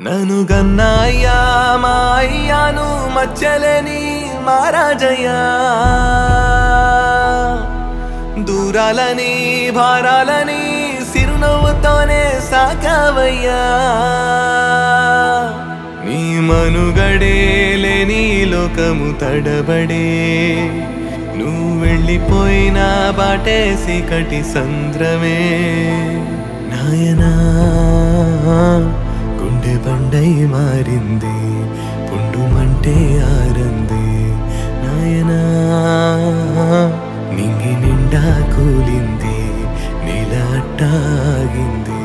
నను గన్నా అయ్యా మా అయ్యాను మచ్చలేని మహారాజయ్యా దూరాలని భారాలని సిరునవ్వుతోనే సాకావయ్యా నీ మనుగడే లేని లోకము తడబడే నువ్వు వెళ్ళిపోయిన బాటేసి కటి సంద్రమే నాయనా గుండె బండై మారింది పుండుమంటే ఆరంది నాయనా నింగి నిండా కూలింది నీల అట్టాగింది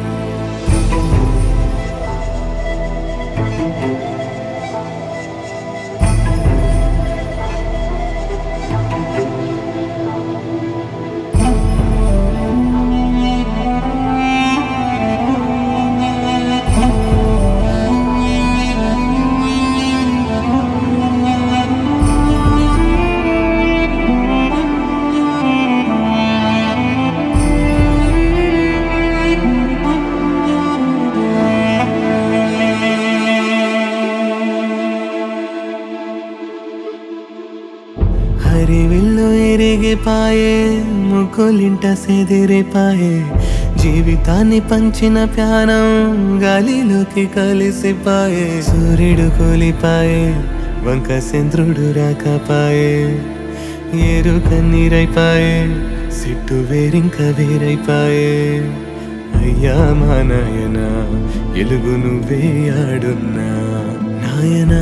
హరివిల్లు ఎరిగిపాయే ముగ్గులింట సెదిరిపాయే జీవితాన్ని పంచిన ప్యానం గాలిలోకి కలిసిపాయే సూర్యుడు కూలిపాయే వంక చంద్రుడు రాకపాయే ఏరు కన్నీరైపాయే సిట్టు వేరింక వేరైపాయే అయ్యా మా నాయన ఎలుగు నువ్వే ఆడున్నా నాయనా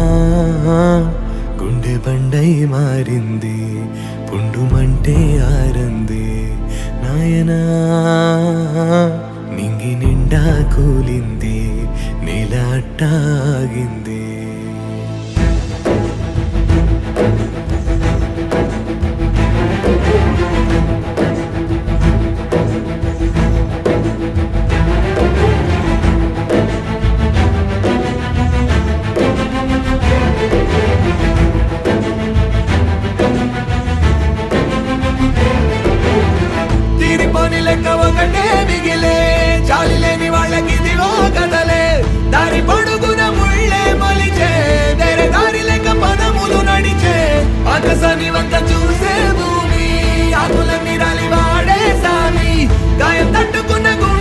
గుండె బండై మారింది పుండుమంటే ఆరంది నాయనా నింగి నిండా కూలింది నేల అట్టాగింది తీరిపోని లెక్క ఒకటే మిగిలే చాలి లేని వాళ్ళకి ఇదిగో కదలే దారి పొడుగున ముళ్ళే మొలిచే వేరే దారి లెక్క పదములు నడిచే ఆకాశాన్ని వంక చూసే భూమి ఆకులన్నీ రాలి వాడే సామి గాయం తట్టుకున్న గుండె